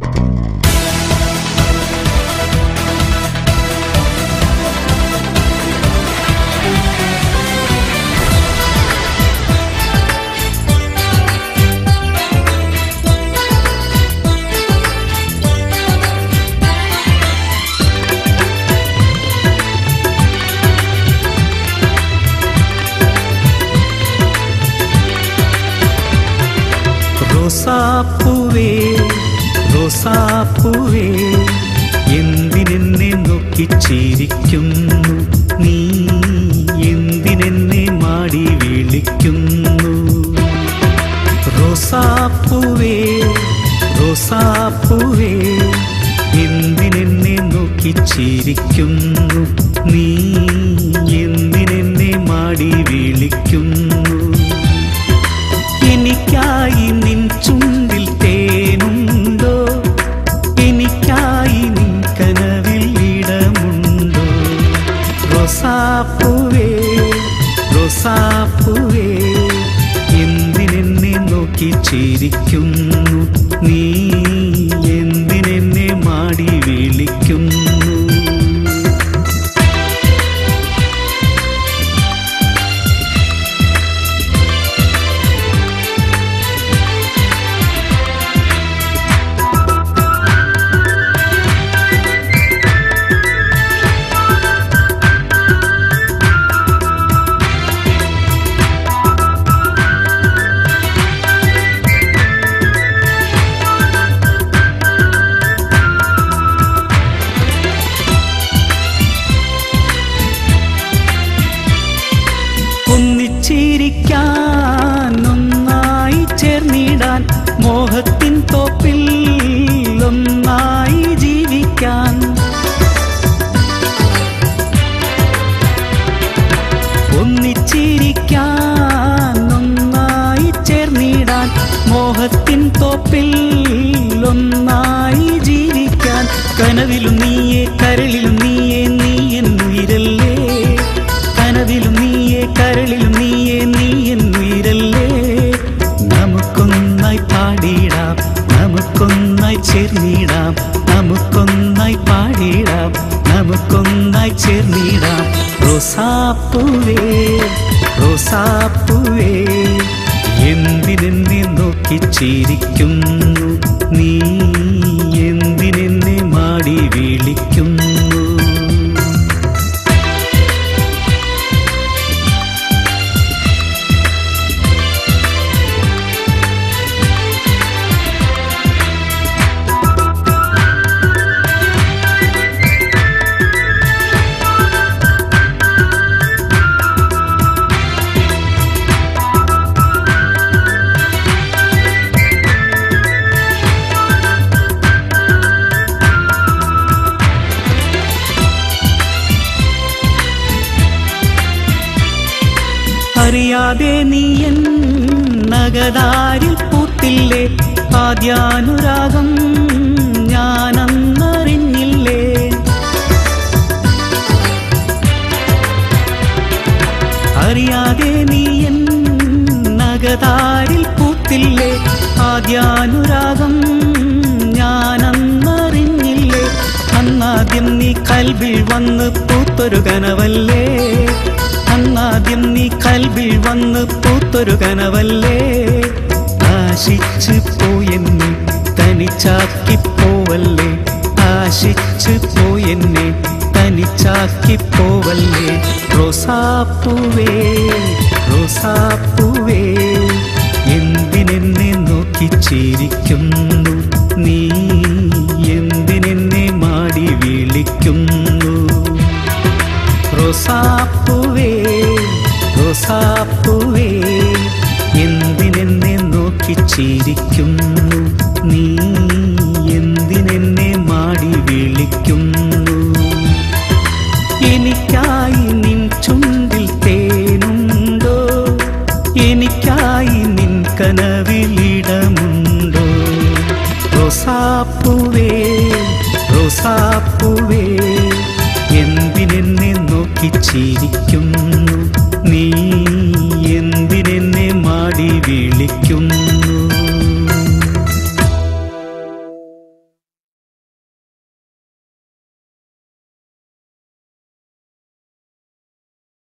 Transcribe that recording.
റോസാപ്പൂവേ റോസാപ്പൂവേ എന്തിനെന്നെ നോക്കി ചിരിക്കുന്നു നീ എന്തിനെന്നെ മാടി വിളിക്കുന്നു റോസാപ്പൂവേ റോസാപ്പൂവേ എന്തിനെന്നെ നോക്കി ചിരിക്കുന്നു നീ എന്തിനെന്നെ മാടി വിളിക്കുന്നു എനിക്കായി നിൻ ചുണ്ടിൽ തേനുണ്ടോ എനിക്കായി നിൻ കനവിൽ ഇടമുണ്ടോ റോസാപ്പൂവേ റോസാപ്പൂവേ എന്തിനെന്നെ നോക്കി ചിരിക്കുന്നു നീ എന്തിനെന്നെ മാടി വിളിക്കുന്നു ഒന്നിച്ചിരിക്കാൻ ഒന്നായി ചേർന്നിടാൻ മോഹത്തിൻ തോപ്പിൽ ഒന്നായി ജീവിക്കാൻ ഒന്നിച്ചിരിക്കാൻ ഒന്നായി ചേർന്നിടാൻ മോഹത്തിൻ തോപ്പിൽ ഒന്നായി ജീവിക്കാൻ കനവിലും നീയെ കരളിലും നീയെ നീ എന്നുയിരല്ലേ കനവിലും നീയെ കരളിലും നീയെ നീ എന്നുയിരല്ലേ നമുക്കൊന്നായി പാടിടാം നമുക്കൊന്നായി ചേർന്നിടാം നമുക്കൊന്നായി പാടിടാം നമുക്കൊന്നായി ചേർന്നിടാം റോസാപ്പൂവേ റോസാപ്പൂവേ എന്തിനെന്നെ നോക്കി ചിരിക്കുന്നു നീ എന്തിനെന്നെ മാടി വിളിക്കുന്നു അറിയാതെ നീ എൻ നഗതാരിൽ പൂത്തില്ലേ ആദ്യാനുരാഗം ഞാനന്നറിഞ്ഞില്ലേ അറിയാതെ നീ എൻ നഗതാരിൽ പൂത്തില്ലേ ആദ്യാനുരാഗം ഞാനന്നറിഞ്ഞില്ലേ അന്നാദ്യം നീ കൽവിൽ വന്ന് പൂത്തൊരു കനവല്ലേ അന്നാദ്യം നീ കൽവിൽ വന്ന് പൂത്തൊരു കനവല്ലേ ആശിച്ച് പോയെന്നെ തനിച്ചാക്കി പോവല്ലേ ആശിച്ച് പോയെന്നെ തനിച്ചാക്കി പോവല്ലേ റോസാപ്പൂവേ റോസാപ്പൂവേ എന്തിനെന്നെ നോക്കി ചിരിക്കുന്നു നീ എന്തിനെന്നെ മാടി വിളിക്കുന്നു റോസാപ്പൂവേ റോസാപ്പൂവേ എന്തിനെന്നെ നോക്കി ചിരിക്കുന്നു നീ എന്തിനെന്നെ മാടി വിളിക്കുന്നു എനിക്കായി നിൻ ചുണ്ടിൽ തേനുണ്ടോ എനിക്കായി നിൻ കനവിലിടമുണ്ടോ റോസാപ്പൂവേ റോസാപ്പൂവേ എന്തിനെന്നെ നോക്കി ചിരിക്കുന്നു നീ